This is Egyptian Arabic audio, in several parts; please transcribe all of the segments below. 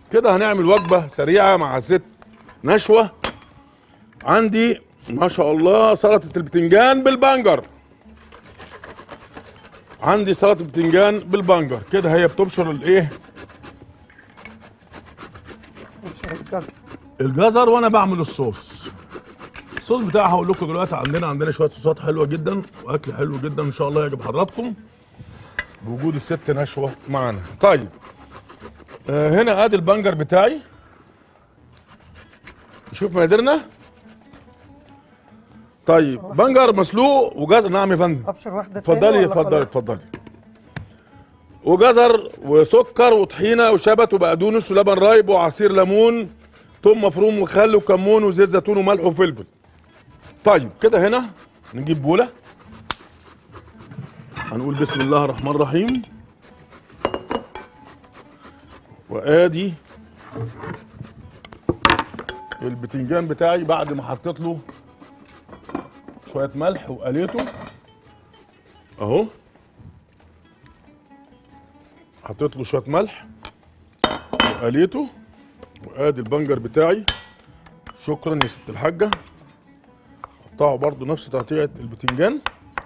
كده هنعمل وجبه سريعه مع ست نشوه عندي ما شاء الله سلطه البتنجان بالبنجر عندي سلطه بتنجان بالبنجر كده هي بتبشر الايه الجزر الجزر وانا بعمل الصوص الصوص بتاعها هقول لكم دلوقتي عندنا عندنا شويه صوصات حلوه جدا واكل حلو جدا ان شاء الله يعجب حضراتكم بوجود الست نشوه معانا طيب آه هنا ادي البنجر بتاعي نشوف مقاديرنا طيب بنجر مسلوق وجزر نعم يا فندم ابشر واحده تاني اتفضلي ولا اتفضلي خلاص؟ اتفضلي وجزر وسكر وطحينه وشبت وبقدونس ولبن رايب وعصير ليمون ثوم مفروم وخل وكمون وزيت زيتون وملح وفلفل طيب كده هنا نجيب بوله هنقول بسم الله الرحمن الرحيم وادي البتنجان بتاعي بعد ما حطيت له شويه ملح وقليته اهو حطيت له شويه ملح وقليته وادي البنجر بتاعي شكرا يا ست الحاجه قطعه برضو نفس تقطيعه البتنجان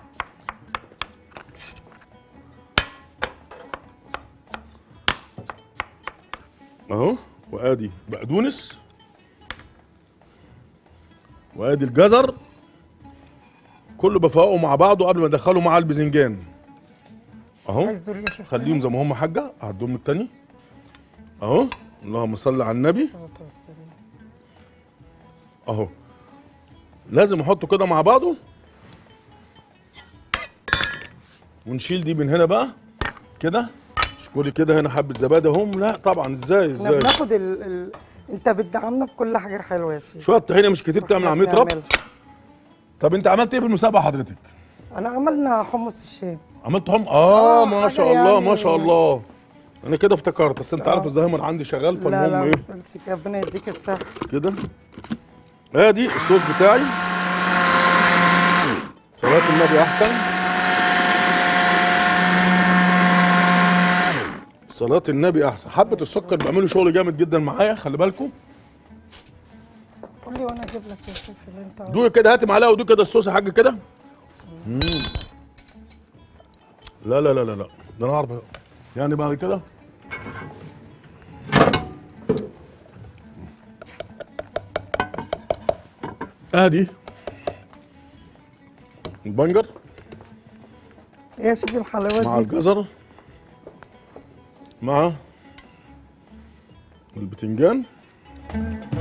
اهو وادي بقدونس وادي الجزر كله بفوقه مع بعضه قبل ما ادخله مع الباذنجان اهو عايز دول يا شيف خليهم زي ما هم حاجه هدوهم التاني اهو اللهم صل على النبي الصلاة والسلام. اهو لازم احطه كده مع بعضه ونشيل دي من هنا بقى كده اشكري كده هنا حبه زبادي اهم لا طبعا ازاي احنا ازاي بناخد ال... ال... انت بتدعمنا بكل حاجه حلوه يا شيف شويه طحينه مش كتير تعمل إحنا عمليه ربط بنعملها. طب انت عملت ايه في المسابقه حضرتك انا عملنا حمص الشام عملت حم اه آه، ما حاجة شاء الله ما يعني- شاء الله انا كده افتكرت بس انت آه. عارف الزهايمر عندي شغال لا فالمهم لا ايه ما تقولش كده، ربنا يديك الصحه كده ادي الصوص بتاعي صلاة النبي احسن صلاة النبي احسن حبة السكر بيعملوا شغل جامد جدا معايا خلي بالكم قول لي وانا اجيب لك يا شيف اللي انت عاوزه دوقي كده هاتي معلقة ودوقي كده الصوص يا حاجة كده مم. لا لا لا لا لا ده انا اعرف يعني بعد كده ادي البنجر إيه يا شيف الحلاوه مع دي الجزر مع البتنجان